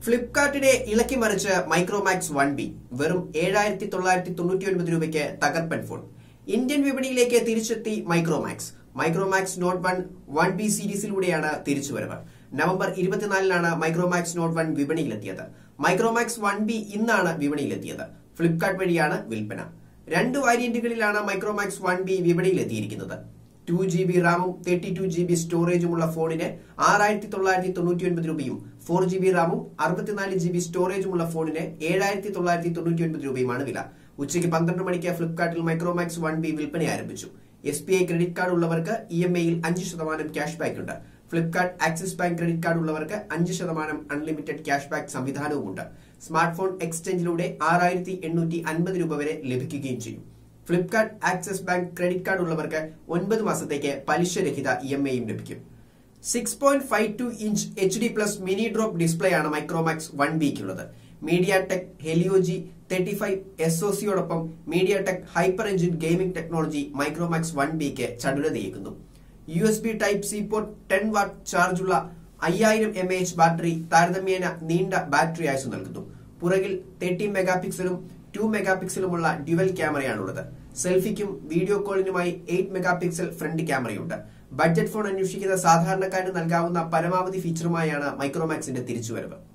ഫ്ലിപ്കാർട്ടിനെ ഇളക്കി മറിച്ച് Micromax one B വെറും ഏഴായിരത്തി തൊള്ളായിരത്തി തൊണ്ണൂറ്റി ഒൻപത് രൂപയ്ക്ക് തകർപ്പൻ ഫോൺ ഇന്ത്യൻ വിപണിയിലേക്ക് തിരിച്ചെത്തി Micromax Micromax note one one B സീരീസിലൂടെയാണ് തിരിച്ചുവരവ് നവംബർ ഇരുപത്തിനാലിനാണ് മൈക്രോമാക്സ് നോട്ട് വൺ വിപണിയിലെത്തിയത് മൈക്രോമാക്സ് വൺ ബി ഇന്നാണ് വിപണിയിലെത്തിയത് ഫ്ലിപ്കാർട്ട് വഴിയാണ് വിൽപ്പന രണ്ട് വാരിയന്റുകളിലാണ് മൈക്രോമാക്സ് വൺ ബി വിപണിയിലെത്തിയിരിക്കുന്നത് ടു ജി ബി റാമും തേർട്ടി ടു ജി ബി സ്റ്റോറേജുമുള്ള ഫോണിന് ആറായിരത്തി തൊള്ളായിരത്തി തൊണ്ണൂറ്റി ഒൻപത് രൂപയും ഫോർ ജി ബി റാമും അറുപത്തിനാല് ജി ബി സ്റ്റോറേജുമുള്ള ഫോണിന് ഏഴായിരത്തി തൊള്ളായിരത്തി തൊണ്ണൂറ്റി ഒൻപത് രൂപയുമാണ് വില ഉച്ചയ്ക്ക് പന്ത്രണ്ട് മണിക്ക് ഫ്ലിപ്കാർട്ടിൽ മൈക്രോമാക്സ് വൺ ബി വിൽപ്പന ആരംഭിച്ചു S B I credit card ഉള്ളവർക്ക് ഇ എം ഐയിൽ അഞ്ച് ശതമാനം ക്യാഷ് ബാക്ക് ഉണ്ട് Flipkart Axis bank credit card ഉള്ളവർക്ക് അഞ്ച് ശതമാനം അൺലിമിറ്റഡ് ക്യാഷ് ബാക്ക് സംവിധാനവുമുണ്ട് സ്മാർട്ട് ഫോൺ എക്സ്ചേഞ്ചിലൂടെ ആറായിരത്തി എണ്ണൂറ്റി അൻപത് രൂപ വരെ ലഭിക്കുകയും ചെയ്യും Flipkart Axis bank credit card ഉള്ളവർക്ക് ഒൻപത് മാസത്തേക്ക് പലിശരഹിത ഇ എം ഐയും ലഭിക്കും six point five two inch H D plus mini drop display ആണ് മൈക്രോമാക്സ് വൺ ബിക്കുള്ളത് media tech ഹെലിയോജി thirty five S O സിയോടൊപ്പം MediaTek hyper engine gaming technology Micromax one ബിക്ക് ചടുലതയേക്കുന്നു U S B type C port ten watt ചാർജുള്ള അയ്യായിരം M H battery താരതമ്യേന നീണ്ട battery ആയുസ് നൽകുന്നു പുറകിൽ തേർട്ടി മെഗാ പിക്സലും ടു മെഗാ പിക്സലുമുള്ള ഡ്യുവൽ ക്യാമറയാണുള്ളത് സെൽഫിക്കും വീഡിയോ കോളിനുമായി എയ്റ്റ് മെഗാ പിക്സൽ ഫ്രണ്ട് ക്യാമറയുണ്ട് ബഡ്ജറ്റ് ഫോൺ അന്വേഷിക്കുന്ന സാധാരണക്കാരന് നൽകാവുന്ന പരമാവധി ഫീച്ചറുമായാണ് മൈക്രോമാക്സിന്റെ തിരിച്ചുവരവ്